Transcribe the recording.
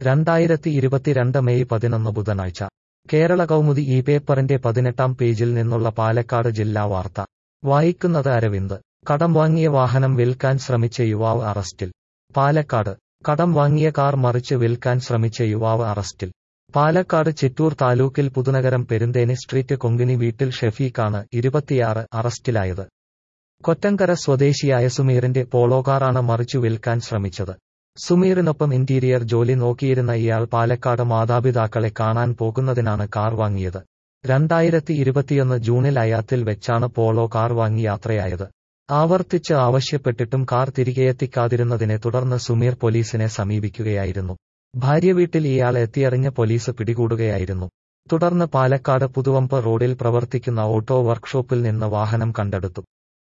രണ്ടായിരത്തി ഇരുപത്തിരണ്ട് മെയ് പതിനൊന്ന് ബുധനാഴ്ച കേരള കൗമുദി ഈ പേപ്പറിന്റെ പതിനെട്ടാം പേജിൽ നിന്നുള്ള പാലക്കാട് ജില്ലാ വാർത്ത വായിക്കുന്നത് അരവിന്ദ് കടം വാങ്ങിയ വാഹനം വിൽക്കാൻ ശ്രമിച്ച യുവാവ് അറസ്റ്റിൽ പാലക്കാട് കടം വാങ്ങിയ കാർ മറിച്ച് വിൽക്കാൻ ശ്രമിച്ച യുവാവ് അറസ്റ്റിൽ പാലക്കാട് ചിറ്റൂർ താലൂക്കിൽ പുതുനഗരം പെരുന്തേനി സ്ട്രീറ്റ് കൊങ്കിണി വീട്ടിൽ ഷെഫീഖാണ് ഇരുപത്തിയാറ് അറസ്റ്റിലായത് കൊറ്റങ്കര സ്വദേശിയായ സുമീറിന്റെ പോളോ കാറാണ് മറിച്ചു വിൽക്കാൻ ശ്രമിച്ചത് സുമീറിനൊപ്പം ഇന്റീരിയർ ജോലി നോക്കിയിരുന്ന ഇയാൾ പാലക്കാട് മാതാപിതാക്കളെ കാണാൻ പോകുന്നതിനാണ് കാർ വാങ്ങിയത് രണ്ടായിരത്തി ഇരുപത്തിയൊന്ന് ജൂണിൽ അയാത്തിൽ വെച്ചാണ് പോളോ കാർ വാങ്ങി യാത്രയായത് ആവർത്തിച്ച് ആവശ്യപ്പെട്ടിട്ടും കാർ തിരികെയെത്തിക്കാതിരുന്നതിനെ തുടർന്ന് സുമീർ പോലീസിനെ സമീപിക്കുകയായിരുന്നു ഭാര്യ വീട്ടിൽ ഇയാൾ എത്തിയറിഞ്ഞ പോലീസ് പിടികൂടുകയായിരുന്നു തുടർന്ന് പാലക്കാട് പുതുവമ്പ് റോഡിൽ പ്രവർത്തിക്കുന്ന ഓട്ടോ വർക്ക്ഷോപ്പിൽ നിന്ന് വാഹനം കണ്ടെടുത്തു